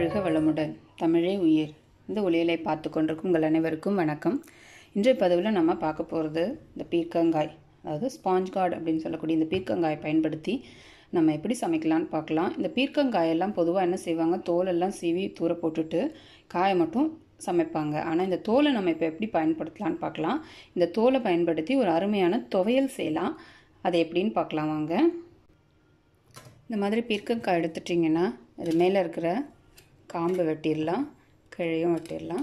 வாழ்க வளமுடன் தமிழே உயிர் இந்த ஒளியலை பார்த்து கொண்டிருக்கும் உங்கள் அனைவருக்கும் வணக்கம் இன்றைய பதிவில் நம்ம பார்க்க போகிறது இந்த பீர்க்கங்காய் அதாவது ஸ்பாஞ்ச் கார்டு அப்படின்னு சொல்லக்கூடிய இந்த பீர்க்கங்காயை பயன்படுத்தி நம்ம எப்படி சமைக்கலாம்னு பார்க்கலாம் இந்த பீர்க்கங்காயெல்லாம் பொதுவாக என்ன செய்வாங்க தோலெல்லாம் சீவி தூர போட்டுட்டு காயை மட்டும் சமைப்பாங்க ஆனால் இந்த தோலை நம்ம இப்போ எப்படி பயன்படுத்தலாம்னு பார்க்கலாம் இந்த தோலை பயன்படுத்தி ஒரு அருமையான துவையல் செய்யலாம் அது எப்படின்னு பார்க்கலாம் வாங்க இந்த மாதிரி பீர்க்கங்காய் எடுத்துட்டிங்கன்னா அது மேலே இருக்கிற காம்பை வெட்டிடலாம் கிழையும் வெட்டிடலாம்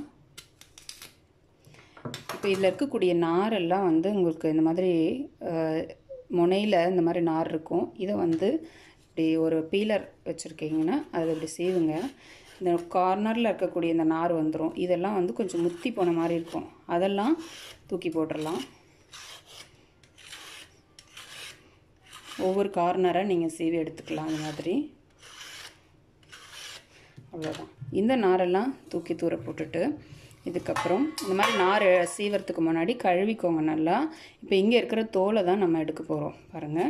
இப்போ இதில் இருக்கக்கூடிய நாரெல்லாம் வந்து உங்களுக்கு இந்த மாதிரி முனையில் இந்த மாதிரி நார் இருக்கும் இதை வந்து இப்படி ஒரு பீலர் வச்சுருக்கீங்கன்னா அதை இப்படி செய்வுங்க இந்த கார்னரில் இருக்கக்கூடிய இந்த நார் வந்துடும் இதெல்லாம் வந்து கொஞ்சம் முத்தி போன மாதிரி இருக்கும் அதெல்லாம் தூக்கி போட்டுடலாம் ஒவ்வொரு கார்னரை நீங்கள் சீவி எடுத்துக்கலாம் அந்த மாதிரி அவ்வளோதான் இந்த நாரெல்லாம் தூக்கி தூர போட்டுட்டு இதுக்கப்புறம் இந்த மாதிரி நார் சீவறதுக்கு முன்னாடி கழுவிக்கோங்க நல்லா இப்போ இங்கே இருக்கிற தோலை தான் நம்ம எடுக்க போகிறோம் பாருங்கள்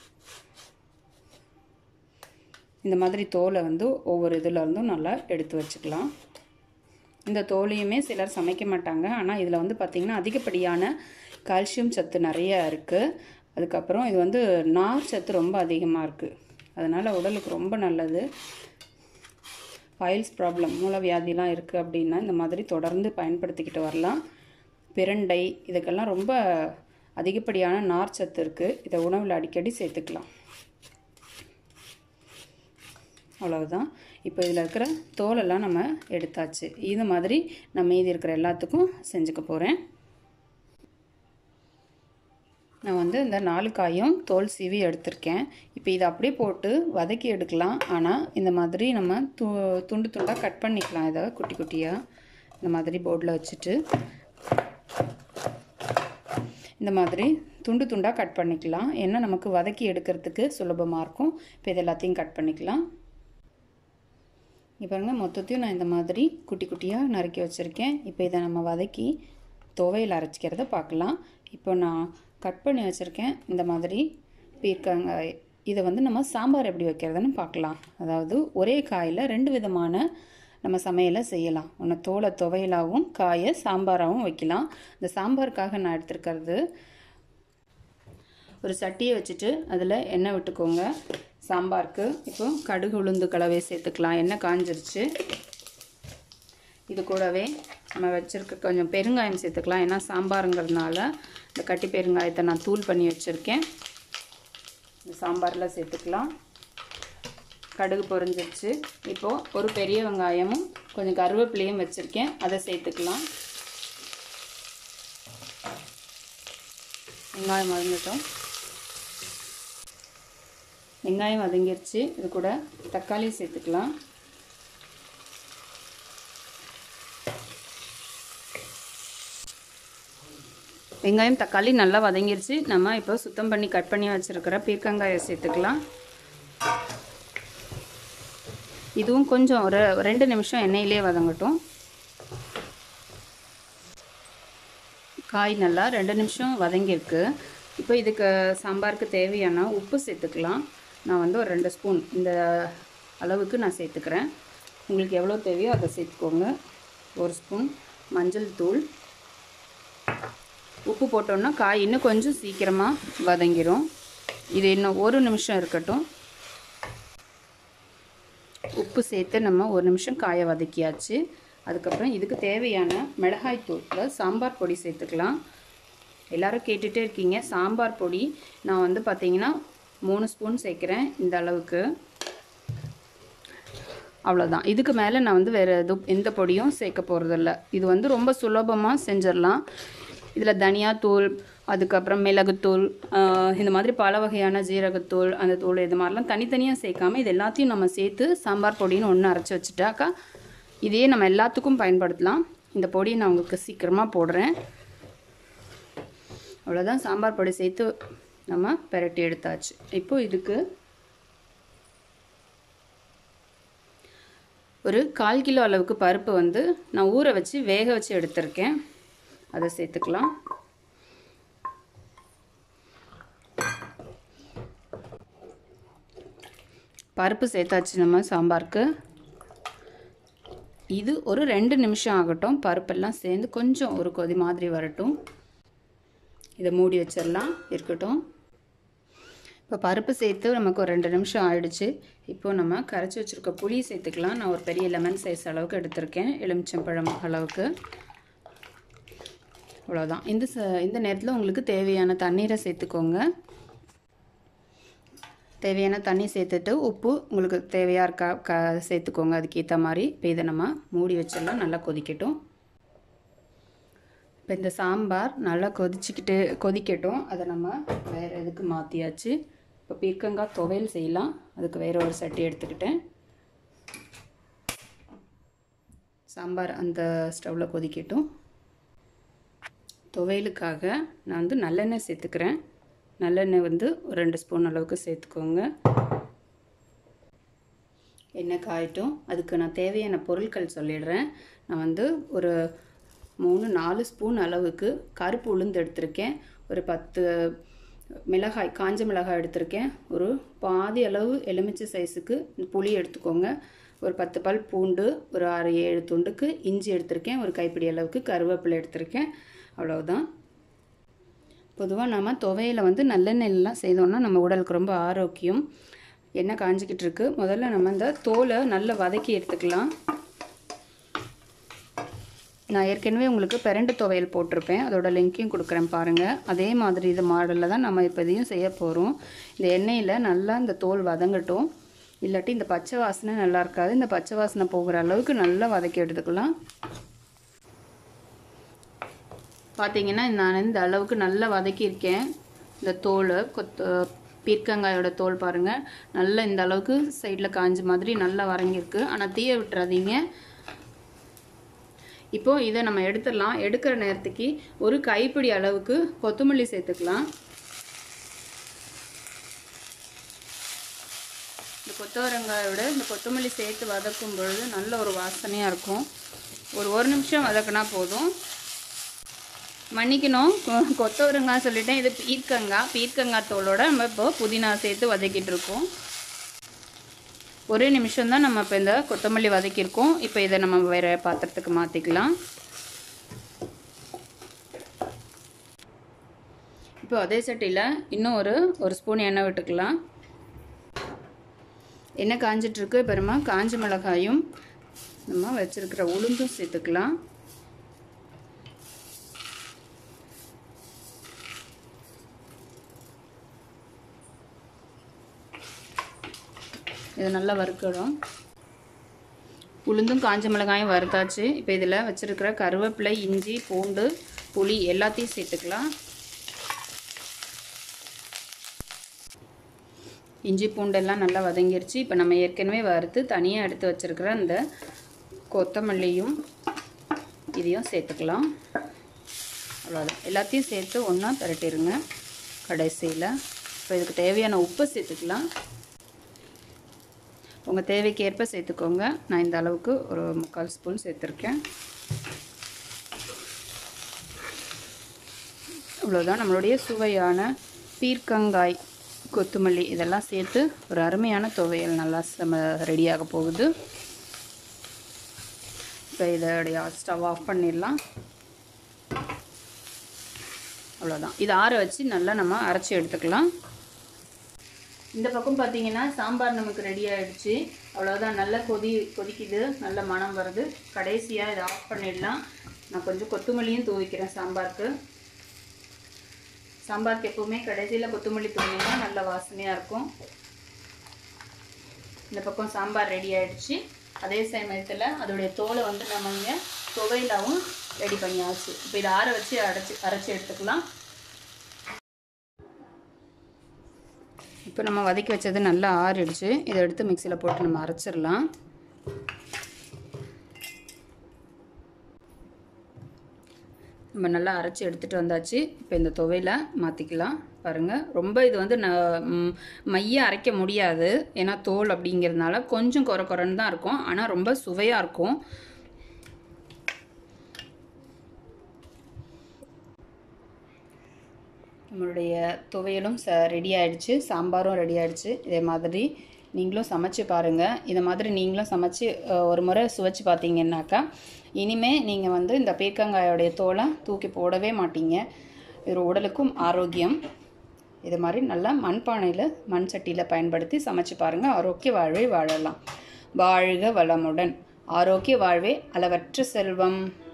இந்த மாதிரி தோலை வந்து ஒவ்வொரு இதில் இருந்தும் நல்லா எடுத்து வச்சுக்கலாம் இந்த தோலையுமே சிலர் சமைக்க மாட்டாங்க ஆனால் இதில் வந்து பார்த்திங்கன்னா அதிகப்படியான கால்சியம் சத்து நிறைய இருக்குது அதுக்கப்புறம் இது வந்து நார் சத்து ரொம்ப அதிகமாக இருக்குது அதனால் உடலுக்கு ரொம்ப நல்லது ஃபைல்ஸ் ப்ராப்ளம் மூலவியாதிலாம் இருக்குது அப்படின்னா இந்த மாதிரி தொடர்ந்து பயன்படுத்திக்கிட்டு வரலாம் பிரண்டை இதுக்கெல்லாம் ரொம்ப அதிகப்படியான நார் சத்து இருக்குது இதை உணவில் அடிக்கடி சேர்த்துக்கலாம் அவ்வளவுதான் இப்போ இதில் இருக்கிற தோலெல்லாம் நம்ம எடுத்தாச்சு இது மாதிரி நான் மீதி இருக்கிற எல்லாத்துக்கும் செஞ்சுக்க போகிறேன் நான் வந்து இந்த நாலு காயும் தோல் சீவி எடுத்திருக்கேன் இப்போ இதை அப்படியே போட்டு வதக்கி எடுக்கலாம் ஆனால் இந்த மாதிரி நம்ம து துண்டு துண்டாக கட் பண்ணிக்கலாம் இதை குட்டி குட்டியாக இந்த மாதிரி போர்டில் வச்சுட்டு இந்த மாதிரி துண்டு துண்டாக கட் பண்ணிக்கலாம் ஏன்னா நமக்கு வதக்கி எடுக்கிறதுக்கு சுலபமாக இருக்கும் இப்போ இது எல்லாத்தையும் கட் பண்ணிக்கலாம் இப்போ பாருங்கள் மொத்தத்தையும் நான் இந்த மாதிரி குட்டி குட்டியாக நறுக்கி வச்சுருக்கேன் இப்போ இதை நம்ம வதக்கி துவையில் அரைச்சிக்கிறத பார்க்கலாம் இப்போ நான் கட் பண்ணி வச்சுருக்கேன் இந்த மாதிரி பீர்க்கங்காய் இதை வந்து நம்ம சாம்பார் எப்படி வைக்கிறதுன்னு பார்க்கலாம் அதாவது ஒரே காயில் ரெண்டு விதமான நம்ம சமையலை செய்யலாம் ஒன்று தோலை துவையலாகவும் காயை சாம்பாராகவும் வைக்கலாம் இந்த சாம்பாருக்காக நான் எடுத்துருக்கிறது ஒரு சட்டியை வச்சுட்டு அதில் எண்ணெய் விட்டுக்கோங்க சாம்பாருக்கு இப்போ கடுகு உளுந்து கலவை சேர்த்துக்கலாம் எண்ணெய் காஞ்சிருச்சு இது கூடவே நம்ம வச்சுருக்க கொஞ்சம் பெருங்காயம் சேர்த்துக்கலாம் ஏன்னா சாம்பாருங்கிறதுனால இந்த கட்டி பெருங்காயத்தை நான் தூள் பண்ணி வச்சுருக்கேன் இந்த சாம்பாரில் சேர்த்துக்கலாம் கடுகு பொரிஞ்சிருச்சு இப்போது ஒரு பெரிய வெங்காயமும் கொஞ்சம் கருவேப்பிலையும் வச்சுருக்கேன் அதை சேர்த்துக்கலாம் வெங்காயம் வதங்கட்டும் வெங்காயம் வதங்கிருச்சு இது கூட தக்காளி சேர்த்துக்கலாம் வெங்காயம் தக்காளி நல்லா வதங்கிருச்சு நம்ம இப்போ சுத்தம் பண்ணி கட் பண்ணி வச்சுருக்கிற பீர்க்கங்காயை சேர்த்துக்கலாம் இதுவும் கொஞ்சம் ஒரு ரெண்டு நிமிஷம் எண்ணெயிலே வதங்கட்டும் காய் நல்லா ரெண்டு நிமிஷம் வதங்கியிருக்கு இப்போ இதுக்கு சாம்பாருக்கு தேவையான உப்பு சேர்த்துக்கலாம் நான் வந்து ஒரு ரெண்டு ஸ்பூன் இந்த அளவுக்கு நான் சேர்த்துக்கிறேன் உங்களுக்கு எவ்வளோ தேவையோ அதை சேர்த்துக்கோங்க ஒரு ஸ்பூன் மஞ்சள் தூள் உப்பு போட்டோன்னா காய் இன்னும் கொஞ்சம் சீக்கிரமாக வதங்கிடும் இது இன்னும் ஒரு நிமிஷம் இருக்கட்டும் உப்பு சேர்த்து நம்ம ஒரு நிமிஷம் காய வதக்கியாச்சு அதுக்கப்புறம் இதுக்கு தேவையான மிளகாய் தூளில் சாம்பார் பொடி சேர்த்துக்கலாம் எல்லோரும் கேட்டுகிட்டே இருக்கீங்க சாம்பார் பொடி நான் வந்து பார்த்திங்கன்னா மூணு ஸ்பூன் சேர்க்குறேன் இந்த அளவுக்கு அவ்வளோதான் இதுக்கு மேலே நான் வந்து வேறு எதுவும் எந்த பொடியும் சேர்க்க போகிறதில்ல இது வந்து ரொம்ப சுலபமாக செஞ்சிடலாம் இதில் தனியாத்தூள் அதுக்கப்புறம் மிளகுத்தூள் இந்த மாதிரி பல வகையான ஜீரகத்தூள் அந்த தூள் இது மாதிரிலாம் தனித்தனியாக சேர்க்காம இது எல்லாத்தையும் நம்ம சேர்த்து சாம்பார் பொடின்னு ஒன்று அரைச்சி வச்சுட்டாக்கா இதையே நம்ம எல்லாத்துக்கும் பயன்படுத்தலாம் இந்த பொடியை நான் உங்களுக்கு சீக்கிரமாக போடுறேன் அவ்வளோதான் சாம்பார் பொடி சேர்த்து நம்ம பெரட்டி எடுத்தாச்சு இப்போ இதுக்கு ஒரு கால் கிலோ அளவுக்கு பருப்பு வந்து நான் ஊற வச்சு வேக வச்சு எடுத்திருக்கேன் அதை சேர்த்துக்கலாம் பருப்பு சேர்த்தாச்சு நம்ம சாம்பாருக்கு இது ஒரு ரெண்டு நிமிஷம் ஆகட்டும் பருப்பெல்லாம் சேர்ந்து கொஞ்சம் ஒரு கொதி மாதிரி வரட்டும் இதை மூடி வச்சிடலாம் இருக்கட்டும் இப்போ பருப்பு சேர்த்து நமக்கு ஒரு ரெண்டு நிமிஷம் ஆயிடுச்சு இப்போ நம்ம கரைச்சி வச்சுருக்க புளி சேர்த்துக்கலாம் நான் ஒரு பெரிய லெமன் சைஸ் அளவுக்கு எடுத்திருக்கேன் எலுமிச்சம்பழம் அளவுக்கு அவ்வளோதான் இந்த ச இந்த நேரத்தில் உங்களுக்கு தேவையான தண்ணீரை சேர்த்துக்கோங்க தேவையான தண்ணி சேர்த்துட்டு உப்பு உங்களுக்கு தேவையாக இருக்கா க சேர்த்துக்கோங்க அதுக்கேற்ற மாதிரி இப்போ இதை நம்ம மூடி வச்சிடலாம் நல்லா கொதிக்கட்டும் இப்போ இந்த சாம்பார் நல்லா கொதிச்சுக்கிட்டு கொதிக்கட்டும் அதை நம்ம வேறு எதுக்கு மாற்றியாச்சு இப்போ பீர்க்கங்காய் துவையல் செய்யலாம் அதுக்கு வேறு ஒரு சட்டி எடுத்துக்கிட்டேன் சாம்பார் அந்த ஸ்டவ்வில் கொதிக்கட்டும் துவையலுக்காக நான் வந்து நல்லெண்ணெய் சேர்த்துக்கிறேன் நல்லெண்ணெய் வந்து ஒரு ரெண்டு ஸ்பூன் அளவுக்கு சேர்த்துக்கோங்க எண்ணெய் காயட்டும் அதுக்கு நான் தேவையான பொருட்கள் சொல்லிடுறேன் நான் வந்து ஒரு மூணு நாலு ஸ்பூன் அளவுக்கு கருப்பு உளுந்து எடுத்திருக்கேன் ஒரு பத்து மிளகாய் காஞ்ச மிளகாய் எடுத்திருக்கேன் ஒரு பாதி அளவு எலுமிச்சை சைஸுக்கு புளி எடுத்துக்கோங்க ஒரு பத்து பல் பூண்டு ஒரு ஆறு ஏழு துண்டுக்கு இஞ்சி எடுத்திருக்கேன் ஒரு கைப்பிடி அளவுக்கு கருவேப்பிலை எடுத்திருக்கேன் அவ்வளவுதான் பொதுவாக நம்ம துவையில் வந்து நல்லெண்ணெய்லாம் செய்தோம்னா நம்ம உடலுக்கு ரொம்ப ஆரோக்கியம் எண்ணெய் காஞ்சிக்கிட்டு இருக்கு முதல்ல நம்ம இந்த தோலை நல்லா வதக்கி எடுத்துக்கலாம் நான் ஏற்கனவே உங்களுக்கு பிரண்டு துவையல் போட்டிருப்பேன் அதோட லிங்க்கையும் கொடுக்குறேன் பாருங்கள் அதே மாதிரி இது மாடலில் தான் நம்ம இப்போ இதையும் செய்ய போகிறோம் இந்த எண்ணெயில் நல்லா இந்த தோல் வதங்கட்டும் இல்லாட்டி இந்த பச்சை வாசனை நல்லா இருக்காது இந்த பச்சை வாசனை போகிற அளவுக்கு நல்லா வதக்கி எடுத்துக்கலாம் பார்த்தீங்கன்னா நான் இந்த அளவுக்கு நல்லா வதக்கியிருக்கேன் இந்த தோல் கொத்து பீர்க்கங்காயோட தோல் பாருங்கள் நல்லா இந்த அளவுக்கு சைடில் காஞ்ச மாதிரி நல்லா வதங்கியிருக்கு ஆனால் தீய விட்டுறாதீங்க இப்போ இதை நம்ம எடுத்துடலாம் எடுக்கிற நேரத்துக்கு ஒரு கைப்பிடி அளவுக்கு கொத்தமல்லி சேர்த்துக்கலாம் இந்த கொத்தவரங்காயோட இந்த கொத்தமல்லி சேர்த்து வதக்கும் பொழுது நல்ல ஒரு வாசனையாக இருக்கும் ஒரு ஒரு நிமிஷம் வதக்கினா போதும் மன்னிக்கணும் கொ- கொத்தவரங்காய் சொல்லிட்டேன் இது பீர்க்கங்காய் பீர்க்கங்காய் தோலோட நம்ம இப்போ புதினா சேர்த்து வதக்கிட்டு இருக்கோம் ஒரே நிமிஷம் தான் நம்ம இப்போ இந்த கொத்தமல்லி வதக்கியிருக்கோம் இப்போ இதை நம்ம வேறு பாத்திரத்துக்கு மாற்றிக்கலாம் இப்போ அதே சட்டியில் இன்னும் ஒரு ஒரு ஸ்பூன் எண்ணெய் விட்டுக்கலாம் எண்ணெய் காஞ்சிட்ருக்கு பெருமா காஞ்ச மிளகாயும் நம்ம வச்சுருக்கிற உளுந்தும் சேர்த்துக்கலாம் இது நல்லா வறுக்கணும் உளுந்தும் காஞ்ச மிளகாயும் வறுத்தாச்சு இப்போ இதில் வச்சுருக்கிற கருவேப்பிலை இஞ்சி பூண்டு புளி எல்லாத்தையும் சேர்த்துக்கலாம் இஞ்சி பூண்டெல்லாம் நல்லா வதங்கிருச்சு இப்போ நம்ம ஏற்கனவே வறுத்து தனியாக எடுத்து வச்சுருக்கிற அந்த கொத்தமல்லியும் இதையும் சேர்த்துக்கலாம் அவ்வளோதான் எல்லாத்தையும் சேர்த்து ஒன்றா திரட்டிடுங்க கடைசியில் இப்போ இதுக்கு தேவையான உப்பு சேர்த்துக்கலாம் உங்கள் தேவைக்கு ஏற்ப சேர்த்துக்கோங்க நான் இந்த அளவுக்கு ஒரு முக்கால் ஸ்பூன் சேர்த்துருக்கேன் அவ்வளோதான் நம்மளுடைய சுவையான பீர்க்கங்காய் கொத்தமல்லி இதெல்லாம் சேர்த்து ஒரு அருமையான துவையல் நல்லா நம்ம ரெடியாக போகுது இப்போ இதோடைய ஸ்டவ் ஆஃப் பண்ணிடலாம் அவ்வளோதான் இதை ஆற வச்சு நல்லா நம்ம அரைச்சி எடுத்துக்கலாம் இந்த பக்கம் பார்த்தீங்கன்னா சாம்பார் நமக்கு ரெடி ஆயிடுச்சு அவ்வளோதான் நல்லா கொதி கொதிக்குது நல்ல மணம் வருது கடைசியாக இதை ஆஃப் பண்ணிடலாம் நான் கொஞ்சம் கொத்தமல்லியும் தூவிக்கிறேன் சாம்பாருக்கு சாம்பாருக்கு எப்பவுமே கடைசியில் கொத்தமல்லி தூவினா நல்ல வாசனையாக இருக்கும் இந்த பக்கம் சாம்பார் ரெடி ஆயிடுச்சு அதே சமயத்தில் அதோடைய தோலை வந்து நம்ம இங்கே துவையிலாவும் ரெடி பண்ணியாச்சு இப்போ இதை ஆற வச்சு அரைச்சி அரைச்சி எடுத்துக்கலாம் இப்போ நம்ம வதக்கி வச்சது நல்லா ஆறிடுச்சு இதை எடுத்து மிக்சியில் போட்டு நம்ம அரைச்சிடலாம் நம்ம நல்லா அரைச்சி எடுத்துகிட்டு வந்தாச்சு இப்போ இந்த துவையில மாற்றிக்கலாம் பாருங்கள் ரொம்ப இது வந்து ந ம், மைய அரைக்க முடியாது ஏன்னா தோல் அப்படிங்கிறதுனால கொஞ்சம் குறை குறைன்னு தான் இருக்கும் ஆனால் ரொம்ப சுவையாக இருக்கும் நம்மளுடைய துவையலும் ச ரெடி ஆயிடுச்சு சாம்பாரும் ரெடி ஆயிடுச்சு இதே மாதிரி நீங்களும் சமைச்சு பாருங்கள் இந்த மாதிரி நீங்களும் சமைச்சு அஹ், ஒரு முறை சுவைச்சு பார்த்தீங்கன்னாக்கா இனிமே நீங்கள் வந்து இந்த பீர்க்கங்காயோடைய தோலை தூக்கி போடவே மாட்டீங்க இது உடலுக்கும் ஆரோக்கியம் இது மாதிரி நல்லா மண்பானையில் மண் சட்டியில் பயன்படுத்தி சமைச்சு பாருங்கள் ஆரோக்கிய வாழ்வை வாழலாம் வாழ்க வளமுடன் ஆரோக்கிய வாழ்வே அளவற்ற செல்வம்